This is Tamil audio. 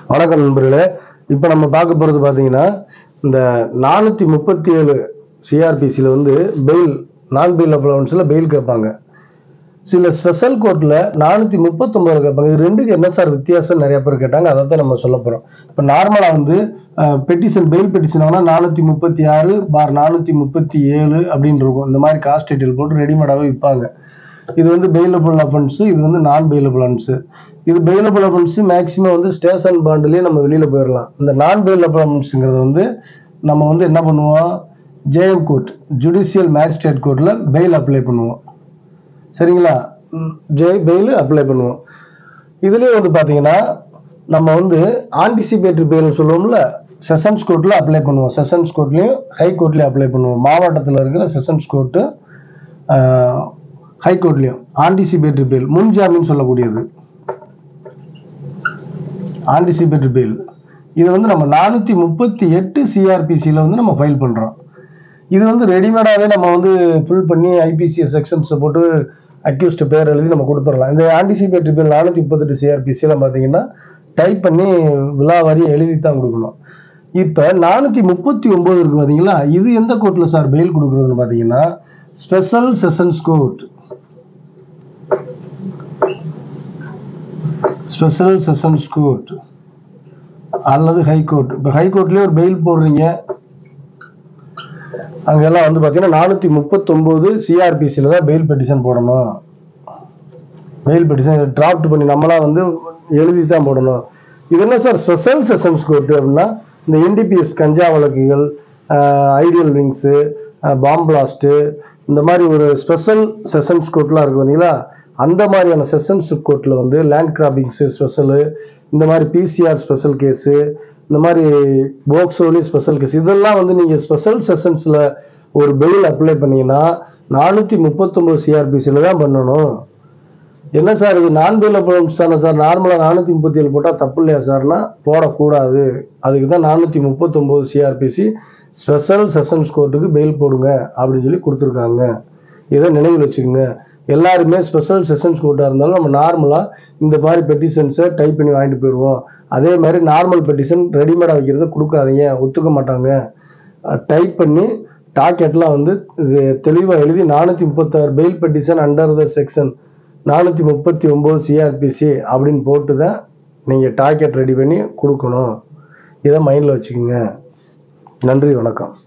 வணக்கம் நண்பர்களே இப்போ நம்ம பார்க்க போகிறது பார்த்தீங்கன்னா இந்த நானூற்றி முப்பத்தி ஏழு சிஆர்பிசியில் வந்து பெயில் நான் பெயில் அப்ளவன்ஸில் பெயில் கேட்பாங்க சில ஸ்பெஷல் கோர்ட்டில் நானூற்றி முப்பத்தொம்பது கேட்பாங்க இது ரெண்டுக்கு என்ன சார் வித்தியாசம் நிறைய பேர் கேட்டாங்க அதை தான் நம்ம சொல்ல போகிறோம் இப்போ நார்மலாக வந்து பெட்டிஷன் பெயில் பெட்டிஷன் ஆனால் நானூற்றி முப்பத்தி ஆறு பார் நானூற்றி முப்பத்தி ஏழு அப்படின்னு இருக்கும் இந்த மாதிரி காஸ்ட் டீட்டெயில் போட்டு ரெடிமேடாகவே விற்பாங்க இது வந்து பெயிலபிள் அஃபென்ஸு இது வந்து நான் பெயிலபிள் அஃபென்ஸு இது பெயிலபிள் அஃபென்ஸு மேக்ஸிமம் வந்து ஸ்டேஷன் பாண்டுலேயே நம்ம வெளியில் போயிடலாம் இந்த நான் பெயிலபிள் அஃபென்ஸுங்கிறது வந்து நம்ம வந்து என்ன பண்ணுவோம் ஜேஎம் கோர்ட் ஜுடிஷியல் மேஜிஸ்ட்ரேட் கோர்ட்டில் பெயில் அப்ளை பண்ணுவோம் சரிங்களா ஜே பெயில் அப்ளை பண்ணுவோம் இதுலேயே வந்து பார்த்தீங்கன்னா நம்ம வந்து ஆன்டிசிபேட்டரி பெயில் சொல்லுவோம்ல செஷன்ஸ் கோர்ட்டில் அப்ளை பண்ணுவோம் செஷன்ஸ் கோர்ட்லேயும் ஹை கோர்ட்லேயும் அப்ளை பண்ணுவோம் மாவட்டத்தில் இருக்கிற செஷன்ஸ் கோர்ட்டு ஹை கோர்ட்லேயும் ஆன்டிசிபேட்டரி பெயில் முன்ஜாமீன் சொல்லக்கூடியது ஆன்டிசிபேட்டரி பெயில் இது வந்து நம்ம நானூற்றி முப்பத்தி எட்டு சிஆர்பிசியில் வந்து நம்ம ஃபைல் பண்ணுறோம் இது வந்து ரெடிமேடாகவே நம்ம வந்து ஃபில் பண்ணி ஐபிசிஎஸ் செக்ஷன்ஸை போட்டு அக்யூஸ்ட் பேர் எழுதி நம்ம கொடுத்துடலாம் இந்த ஆன்டிசிபேட்டரி பில் நானூற்றி முப்பத்தெட்டு சிஆர்பிசியில் பார்த்தீங்கன்னா டைப் பண்ணி விழாவாரி எழுதி தான் கொடுக்கணும் இப்போ நானூற்றி முப்பத்தி ஒம்பது இருக்கு பார்த்தீங்களா இது எந்த கோர்ட்டில் சார் பெயில் கொடுக்குறதுன்னு பார்த்தீங்கன்னா special sessions court special sessions court அல்லது ஹை கோர்ட் இப்போ ஹை கோர்ட்லேயே ஒரு பெயில் போடுறீங்க அங்கெல்லாம் வந்து பார்த்தீங்கன்னா நானூற்றி முப்பத்தொம்போது சிஆர்பிசியில் தான் பெயில் பெட்டிஷன் போடணும் பெயில் பெட்டிஷன் டிராஃப்ட் பண்ணி நம்மளாம் வந்து எழுதி தான் போடணும் இது என்ன சார் ஸ்பெஷல் செஷன்ஸ் கோர்ட்டு அப்படின்னா இந்த என்டிபிஎஸ் கஞ்சா வழக்குகள் ஐடியல் விங்ஸு பாம் பிளாஸ்ட்டு இந்த மாதிரி ஒரு ஸ்பெஷல் செஷன்ஸ் கோர்ட்லாம் இருக்கு பார்த்தீங்களா அந்த மாதிரியான செஷன்ஸ் கோர்ட்டில் வந்து லேண்ட் கிராப்பிங்ஸு ஸ்பெஷலு இந்த மாதிரி பிசிஆர் ஸ்பெஷல் கேஸு இந்த மாதிரி போக்சோலி ஸ்பெஷல் கேஸ் இதெல்லாம் வந்து நீங்கள் ஸ்பெஷல் செஷன்ஸில் ஒரு பெயில் அப்ளை பண்ணீங்கன்னா நானூற்றி முப்பத்தொம்போது சிஆர்பிசியில் தான் பண்ணணும் என்ன சார் இது நான் பெயில் அப்ளன்ஸ் தானே சார் நார்மலாக நானூற்றி முப்பத்தி ஏழு போட்டால் தப்பு இல்லையா சார்னா போடக்கூடாது அதுக்கு தான் நானூற்றி முப்பத்தொம்போது சிஆர்பிசி ஸ்பெஷல் செஷன்ஸ் கோர்ட்டுக்கு பெயில் போடுங்க அப்படின்னு சொல்லி கொடுத்துருக்காங்க இதை நினைவில் வச்சுக்கோங்க எல்லாருமே ஸ்பெஷல் செஷன்ஸ் கோர்ட்டாக இருந்தாலும் நம்ம நார்மலாக இந்த மாதிரி பெட்டிஷன்ஸை டைப் பண்ணி வாங்கிட்டு போயிடுவோம் அதே மாதிரி நார்மல் பெட்டிஷன் ரெடிமேடாக வைக்கிறத கொடுக்காதீங்க ஒத்துக்க மாட்டாங்க டைப் பண்ணி டாக்கெட்லாம் வந்து தெளிவாக எழுதி நானூற்றி முப்பத்தாறு bail petition under the section நானூற்றி முப்பத்தி ஒம்பது சிஆர்பிசி அப்படின்னு போட்டு தான் நீங்கள் டாக்கெட் ரெடி பண்ணி கொடுக்கணும் இதை மைண்டில் வச்சுக்கோங்க நன்றி வணக்கம்